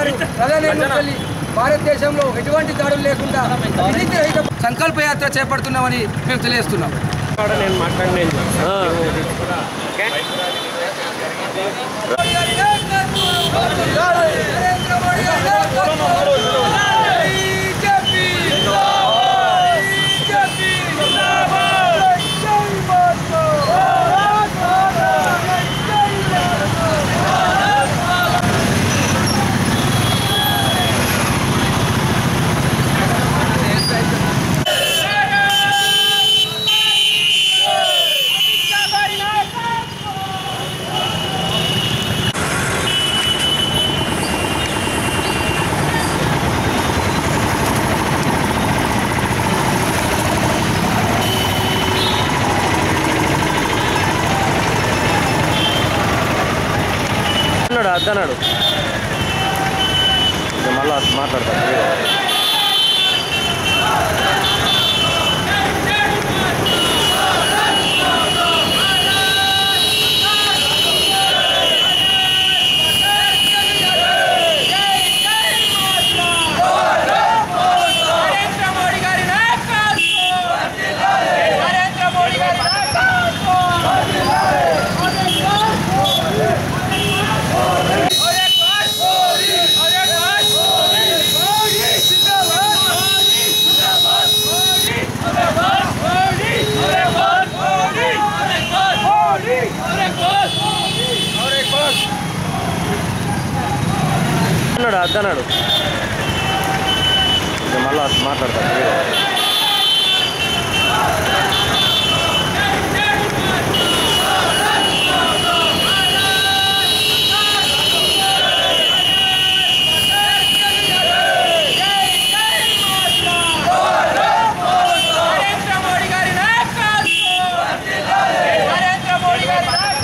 ప్రధాని నుండి భారతదేశంలో ఎటువంటి దాడులు లేకుండా అవినీతి రహిత సంకల్ప యాత్ర చేపడుతున్నామని మేము తెలియజేస్తున్నాం నేను మాట్లాడలేదు అన్నాడు అద్దన్నాడు మళ్ళా మాట్లాడతాను నరేంద్ర మోడీ గారి నాయకత్వం నరేంద్ర మోడీ గారి నాయకత్వం అన్నాడు అద్దన్నాడు మళ్ళా మాట్లాడతాను నరేంద్ర మోడీ గారి నాయకత్వం నరేంద్ర మోడీ గారి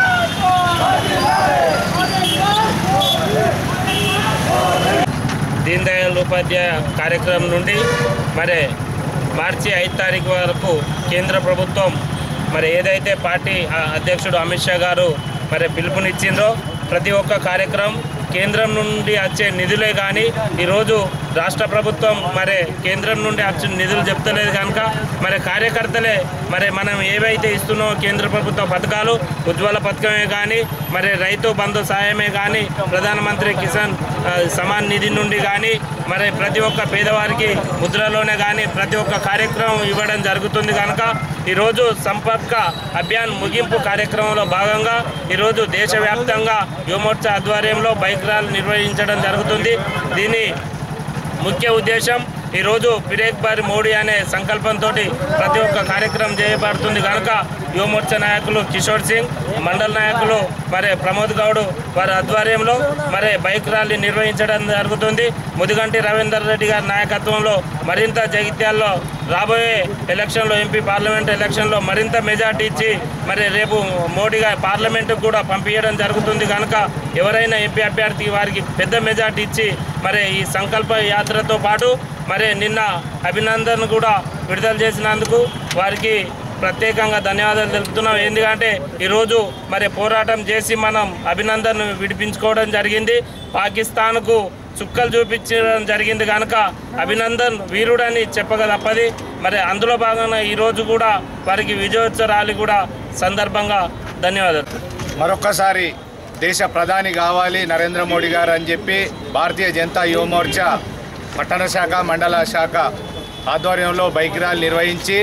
దీన్ దయాళ్ ఉపాధ్యాయ కార్యక్రమం నుండి మరి మార్చి ఐదు తారీఖు వరకు కేంద్ర ప్రభుత్వం మరి ఏదైతే పార్టీ ఆ, అధ్యక్షుడు అమిత్ షా గారు మరి పిలుపునిచ్చిందో ప్రతి ఒక్క కార్యక్రమం కేంద్రం నుండి వచ్చే నిధులే కానీ ఈరోజు రాష్ట్ర ప్రభుత్వం మరి కేంద్రం నుండి వచ్చిన నిధులు చెప్తలేదు కనుక మరి కార్యకర్తలే మరి మనం ఏవైతే ఇస్తున్నామో కేంద్ర ప్రభుత్వ పథకాలు ఉజ్వల పథకమే కానీ మరి రైతు బంధు సాయమే కానీ ప్రధానమంత్రి కిసాన్ ఆ, సమాన్ నిధి నుండి కానీ మరి ప్రతి ఒక్క పేదవారికి ముద్రలోనే కానీ ప్రతి ఒక్క కార్యక్రమం ఇవ్వడం జరుగుతుంది కనుక ఈరోజు సంపర్క అభియాన్ ముగింపు కార్యక్రమంలో భాగంగా ఈరోజు దేశవ్యాప్తంగా యువమోర్చా ఆధ్వర్యంలో బైక్ ర్యాలీ నిర్వహించడం జరుగుతుంది దీని ముఖ్య ఉద్దేశం ఈరోజు ఫిరేక్ బారి మోడీ అనే సంకల్పంతో ప్రతి ఒక్క కార్యక్రమం చేయబడుతుంది కనుక యువమోర్చా నాయకులు కిషోర్ సింగ్ మండల నాయకులు మరి ప్రమోద్ గౌడ్ వారి ఆధ్వర్యంలో మరి బైక్ ర్యాలీ నిర్వహించడం జరుగుతుంది ముదిగంటి రవీందర్ రెడ్డి గారి నాయకత్వంలో మరింత జగిత్యాల్లో రాబోయే ఎలక్షన్లో ఎంపీ పార్లమెంట్ ఎలక్షన్లో మరింత మెజార్టీ ఇచ్చి మరి రేపు మోడీ గారి పార్లమెంటుకు కూడా పంపించడం జరుగుతుంది కనుక ఎవరైనా ఎంపీ అభ్యర్థి వారికి పెద్ద మెజార్టీ ఇచ్చి మరి ఈ సంకల్ప యాత్రతో పాటు మరి నిన్న అభినందన్ కూడా విడుదల చేసినందుకు వారికి ప్రత్యేకంగా ధన్యవాదాలు తెలుపుతున్నాం ఎందుకంటే ఈరోజు మరి పోరాటం చేసి మనం అభినందన్ విడిపించుకోవడం జరిగింది పాకిస్తాన్కు చుక్కలు చూపించడం జరిగింది కనుక అభినందన్ వీరుడని చెప్పక తప్పది మరి అందులో భాగంగా ఈరోజు కూడా వారికి విజయోత్సవ ర్యాలీ కూడా సందర్భంగా ధన్యవాదాలు మరొక్కసారి దేశ ప్రధాని కావాలి నరేంద్ర మోడీ గారు అని చెప్పి భారతీయ జనతా యువ మోర్చా పట్టణ శాఖ మండల శాఖ ఆధ్వర్యంలో బైక్ ర్యాలీ నిర్వహించి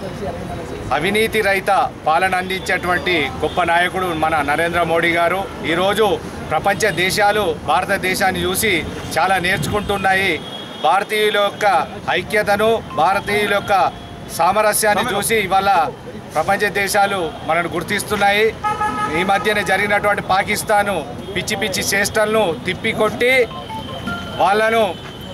అవినీతి రహిత పాలన అందించేటువంటి గొప్ప నాయకుడు మన నరేంద్ర మోడీ గారు ఈరోజు ప్రపంచ దేశాలు భారతదేశాన్ని చూసి చాలా నేర్చుకుంటున్నాయి భారతీయుల యొక్క ఐక్యతను భారతీయుల యొక్క సామరస్యాన్ని చూసి ఇవాళ ప్రపంచ దేశాలు మనను గుర్తిస్తున్నాయి ఈ మధ్యన జరిగినటువంటి పాకిస్తాను పిచ్చి పిచ్చి చేష్టలను తిప్పికొట్టి వాళ్ళను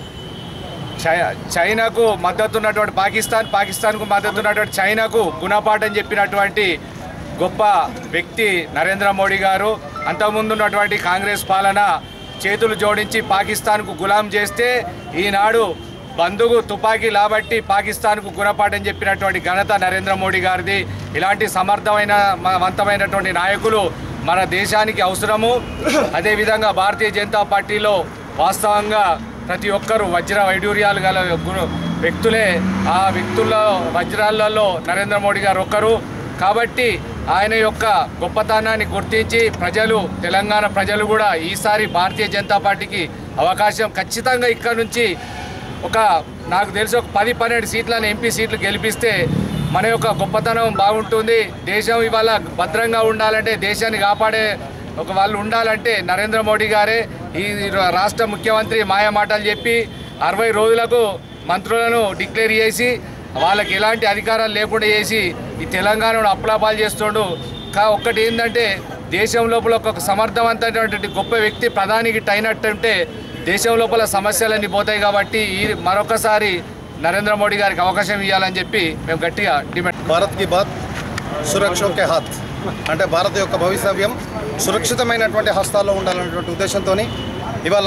చై- చైనాకు మద్దతు ఉన్నటువంటి పాకిస్తాన్ పాకిస్తాన్కు మద్దతు ఉన్నటువంటి చైనాకు గుణపాఠం చెప్పినటువంటి గొప్ప వ్యక్తి నరేంద్ర మోడీ గారు అంతకుముందు ఉన్నటువంటి కాంగ్రెస్ పాలన చేతులు జోడించి పాకిస్తాన్కు గులాం చేస్తే ఈనాడు బంధుకు తుపాకీ లాబట్టి పాకిస్తాన్కు గుణపాఠం చెప్పినటువంటి ఘనత నరేంద్ర మోడీ గారిది ఇలాంటి సమర్థమైన మ- వంతమైనటువంటి నాయకులు మన దేశానికి అవసరము అదేవిధంగా భారతీయ జనతా పార్టీలో వాస్తవంగా ప్రతి ఒక్కరు వజ్ర వైడూర్యాలు గల గురు వ్యక్తులే ఆ వ్యక్తుల్లో వజ్రాలలో నరేంద్ర మోడీ గారు ఒక్కరు కాబట్టి ఆయన యొక్క గొప్పతనాన్ని గుర్తించి ప్రజలు తెలంగాణ ప్రజలు కూడా ఈసారి భారతీయ జనతా పార్టీకి అవకాశం ఖచ్చితంగా ఇక్కడ నుంచి ఒక నాకు తెలిసి ఒక పది పన్నెండు సీట్లను ఎంపీ సీట్లు గెలిపిస్తే మన యొక్క గొప్పతనం బాగుంటుంది దేశం ఇవాళ భద్రంగా ఉండాలంటే దేశాన్ని కాపాడే ఒక వాళ్ళు ఉండాలంటే నరేంద్ర మోడీ గారే ఈ రాష్ట్ర ముఖ్యమంత్రి మాయ మాటలు చెప్పి అరవై రోజులకు మంత్రులను డిక్లేర్ చేసి వాళ్ళకి ఎలాంటి అధికారాలు లేకుండా చేసి ఈ తెలంగాణను అప్లాపాలు చేస్తుండు కా ఒక్కటి ఏంటంటే దేశం లోపల ఒక సమర్థవంతమైనటువంటి గొప్ప వ్యక్తి ప్రధానికి అయినట్టుంటే దేశం లోపల సమస్యలన్నీ పోతాయి కాబట్టి ఈ మరొకసారి నరేంద్ర మోడీ గారికి అవకాశం ఇవ్వాలని చెప్పి మేము గట్టిగా డిమాండ్ భారత్ కి బాత్ సురక్ష కే హాత్ అంటే భారత్ యొక్క భవితవ్యం సురక్షితమైనటువంటి హస్తాల్లో ఉండాలనేటువంటి ఉద్దేశంతో ఇవాళ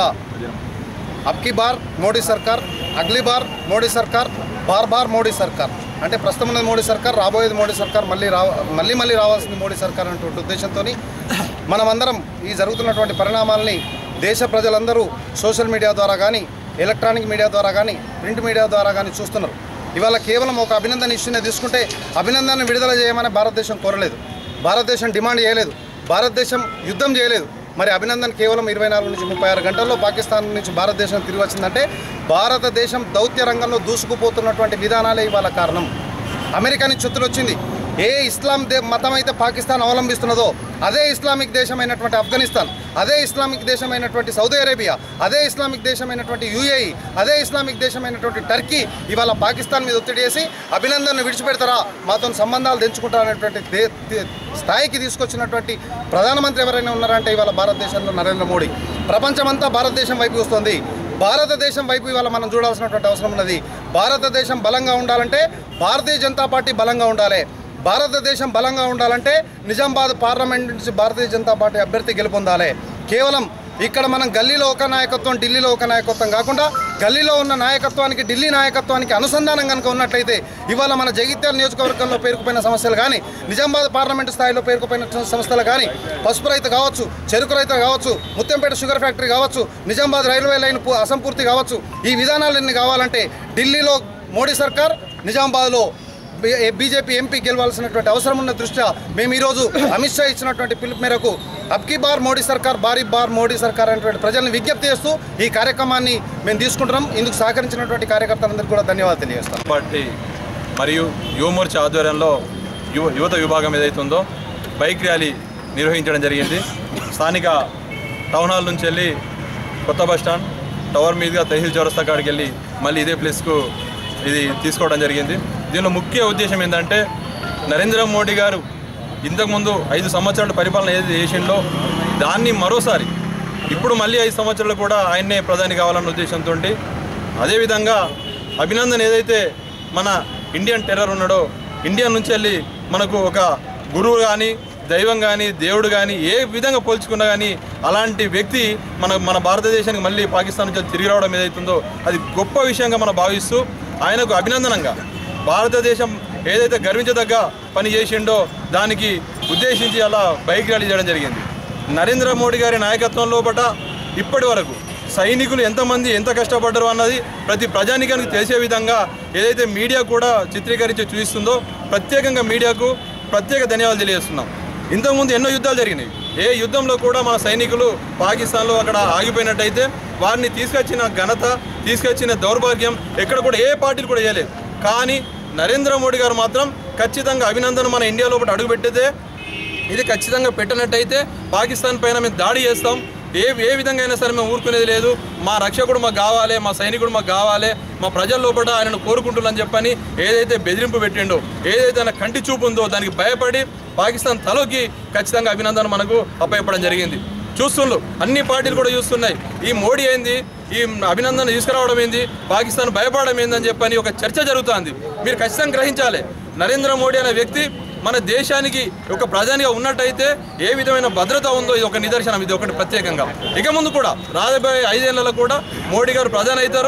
అబ్కి బార్ మోడీ సర్కార్ అగ్లీ బార్ మోడీ సర్కార్ బార్ బార్ మోడీ సర్కార్ అంటే ప్రస్తుతం ఉన్నది మోడీ సర్కార్ రాబోయేది మోడీ సర్కార్ మళ్ళీ రా మళ్ళీ మళ్ళీ రావాల్సింది మోడీ సర్కార్ అనేటువంటి ఉద్దేశంతో మనమందరం ఈ జరుగుతున్నటువంటి పరిణామాలని దేశ ప్రజలందరూ సోషల్ మీడియా ద్వారా కానీ ఎలక్ట్రానిక్ మీడియా ద్వారా కానీ ప్రింట్ మీడియా ద్వారా కానీ చూస్తున్నారు ఇవాళ కేవలం ఒక అభినందన ఇష్యూనే తీసుకుంటే అభినందన విడుదల చేయమని భారతదేశం కోరలేదు భారతదేశం డిమాండ్ చేయలేదు భారతదేశం యుద్ధం చేయలేదు మరి అభినందన్ కేవలం ఇరవై నాలుగు నుంచి ముప్పై ఆరు గంటల్లో పాకిస్తాన్ నుంచి భారతదేశం తిరిగి వచ్చిందంటే భారతదేశం దౌత్య రంగంలో దూసుకుపోతున్నటువంటి విధానాలే ఇవాళ కారణం అమెరికా నుంచి చుట్టూ వచ్చింది ఏ ఇస్లాం దే మతం అయితే పాకిస్తాన్ అవలంబిస్తున్నదో అదే ఇస్లామిక్ దేశమైనటువంటి ఆఫ్ఘనిస్తాన్ అదే ఇస్లామిక్ దేశమైనటువంటి సౌదీ అరేబియా అదే ఇస్లామిక్ దేశమైనటువంటి యూఏఈ అదే ఇస్లామిక్ దేశమైనటువంటి టర్కీ ఇవాళ పాకిస్తాన్ మీద ఒత్తిడి చేసి అభినందనను విడిచిపెడతారా మాతో సంబంధాలు తెంచుకుంటారనేటువంటి దే- దే- స్థాయికి తీసుకొచ్చినటువంటి ప్రధానమంత్రి ఎవరైనా ఉన్నారంటే ఇవాళ భారతదేశంలో నరేంద్ర మోడీ ప్రపంచమంతా భారతదేశం వైపు వస్తుంది భారతదేశం వైపు ఇవాళ మనం చూడాల్సినటువంటి అవసరం ఉన్నది భారతదేశం బలంగా ఉండాలంటే భారతీయ జనతా పార్టీ బలంగా ఉండాలి భారతదేశం బలంగా ఉండాలంటే నిజామాబాద్ పార్లమెంట్ నుంచి భారతీయ జనతా పార్టీ అభ్యర్థి గెలుపొందాలి కేవలం ఇక్కడ మనం గల్లీలో ఒక నాయకత్వం ఢిల్లీలో ఒక నాయకత్వం కాకుండా గల్లీలో ఉన్న నాయకత్వానికి ఢిల్లీ నాయకత్వానికి అనుసంధానం కనుక ఉన్నట్లయితే ఇవాళ మన జగిత్యాల నియోజకవర్గంలో పేరుకుపోయిన సమస్యలు కానీ నిజామాబాద్ పార్లమెంటు స్థాయిలో పేరుకుపోయిన సంస్థలు కానీ పసుపు రైతు కావచ్చు చెరుకు రైతు కావచ్చు ముత్యంపేట షుగర్ ఫ్యాక్టరీ కావచ్చు నిజామాబాద్ రైల్వే లైన్ పు- అసంపూర్తి కావచ్చు ఈ విధానాలన్నీ కావాలంటే ఢిల్లీలో మోడీ సర్కార్ నిజామాబాద్లో బీ- బీజేపీ ఎంపీ గెలవాల్సినటువంటి అవసరం ఉన్న దృష్ట్యా మేము ఈరోజు అమిత్ షా ఇచ్చినటువంటి పిలుపు మేరకు అబ్కి బార్ మోడీ సర్కార్ బారీ బార్ మోడీ సర్కార్ అనేటువంటి ప్రజల్ని విజ్ఞప్తి చేస్తూ ఈ కార్యక్రమాన్ని మేము తీసుకుంటున్నాం ఇందుకు సహకరించినటువంటి కార్యకర్తలందరికీ కూడా ధన్యవాదాలు తెలియజేస్తాం పార్టీ మరియు యువమోర్చా ఆధ్వర్యంలో యువ యువత విభాగం ఏదైతుందో బైక్ ర్యాలీ నిర్వహించడం జరిగింది స్థానిక టౌన్ హాల్ నుంచి వెళ్ళి కొత్త బస్ స్టాండ్ టవర్ మీదుగా తహీల్ చౌరస్తా కాడికి వెళ్ళి మళ్ళీ ఇదే ప్లేస్కు ఇది తీసుకోవడం జరిగింది దీనిలో ముఖ్య ఉద్దేశం ఏంటంటే నరేంద్ర మోడీ గారు ఇంతకుముందు ఐదు సంవత్సరాల పరిపాలన ఏదైతే చేసిండో దాన్ని మరోసారి ఇప్పుడు మళ్ళీ ఐదు సంవత్సరాలు కూడా ఆయన్నే ప్రధాని కావాలన్న ఉద్దేశంతో అదేవిధంగా అభినందన్ ఏదైతే మన ఇండియన్ టెర్రర్ ఉన్నాడో ఇండియా నుంచి వెళ్ళి మనకు ఒక గురువు కానీ దైవం కానీ దేవుడు కానీ ఏ విధంగా పోల్చుకున్నా కానీ అలాంటి వ్యక్తి మన మన భారతదేశానికి మళ్ళీ పాకిస్తాన్ నుంచి తిరిగి రావడం ఏదైతుందో అది గొప్ప విషయంగా మనం భావిస్తూ ఆయనకు అభినందనంగా భారతదేశం ఏదైతే గర్వించదగ్గ పని చేసిండో దానికి ఉద్దేశించి అలా బైక్ ర్యాలీ చేయడం జరిగింది నరేంద్ర మోడీ గారి నాయకత్వంలో పట ఇప్పటి వరకు సైనికులు ఎంతమంది ఎంత కష్టపడ్డారు అన్నది ప్రతి ప్రజానికానికి తెలిసే విధంగా ఏదైతే మీడియా కూడా చిత్రీకరించి చూపిస్తుందో ప్రత్యేకంగా మీడియాకు ప్రత్యేక ధన్యవాదాలు తెలియజేస్తున్నాం ఇంతకుముందు ఎన్నో యుద్ధాలు జరిగినాయి ఏ యుద్ధంలో కూడా మన సైనికులు పాకిస్తాన్లో అక్కడ ఆగిపోయినట్టయితే వారిని తీసుకొచ్చిన ఘనత తీసుకొచ్చిన దౌర్భాగ్యం ఎక్కడ కూడా ఏ పార్టీలు కూడా చేయలేదు కానీ నరేంద్ర మోడీ గారు మాత్రం ఖచ్చితంగా అభినందన మన ఇండియా లోపల అడుగుపెట్టితే ఇది ఖచ్చితంగా పెట్టినట్టయితే పాకిస్తాన్ పైన మేము దాడి చేస్తాం ఏ ఏ విధంగా అయినా సరే మేము ఊరుకునేది లేదు మా రక్షకుడు మాకు కావాలి మా సైనికుడు మాకు కావాలి మా ప్రజల లోపల ఆయనను కోరుకుంటున్నాను చెప్పని ఏదైతే బెదిరింపు పెట్టిండో ఏదైతే ఆయన కంటి చూపు ఉందో దానికి భయపడి పాకిస్తాన్ తలోకి ఖచ్చితంగా అభినందన మనకు అప్పయపడం జరిగింది చూస్తుండ్రు అన్ని పార్టీలు కూడా చూస్తున్నాయి ఈ మోడీ ఏంది ఈ అభినందన తీసుకురావడం ఏంది పాకిస్తాన్ భయపడడం ఏందని చెప్పని ఒక చర్చ జరుగుతుంది మీరు ఖచ్చితంగా గ్రహించాలి నరేంద్ర మోడీ అనే వ్యక్తి మన దేశానికి ఒక ప్రధానిగా ఉన్నట్టయితే ఏ విధమైన భద్రత ఉందో ఇది ఒక నిదర్శనం ఇది ఒకటి ప్రత్యేకంగా ఇక ముందు కూడా రాబోయే ఐదేళ్లలో కూడా మోడీ గారు ప్రధాని అవుతారు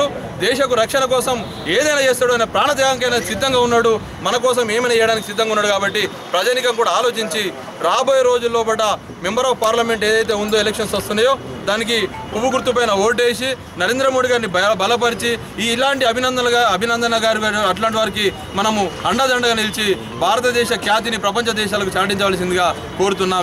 దేశకు రక్షణ కోసం ఏదైనా చేస్తాడు ఆయన ప్రాణత్యాగంకైనా సిద్ధంగా ఉన్నాడు మన కోసం ఏమైనా చేయడానికి సిద్ధంగా ఉన్నాడు కాబట్టి ప్రజానికం కూడా ఆలోచించి రాబోయే రోజుల్లో పడ్డ మెంబర్ ఆఫ్ పార్లమెంట్ ఏదైతే ఉందో ఎలక్షన్స్ వస్తున్నాయో దానికి పువ్వు గుర్తుపైన ఓటేసి నరేంద్ర మోడీ గారిని బల- బలపరిచి ఈ ఇలాంటి అభినందనగా అభినందన గారి గారు అట్లాంటి వారికి మనము అండదండగా నిలిచి భారతదేశ ఖ్యాతిని ప్రపంచ దేశాలకు చాటించవలసిందిగా కోరుతున్నాం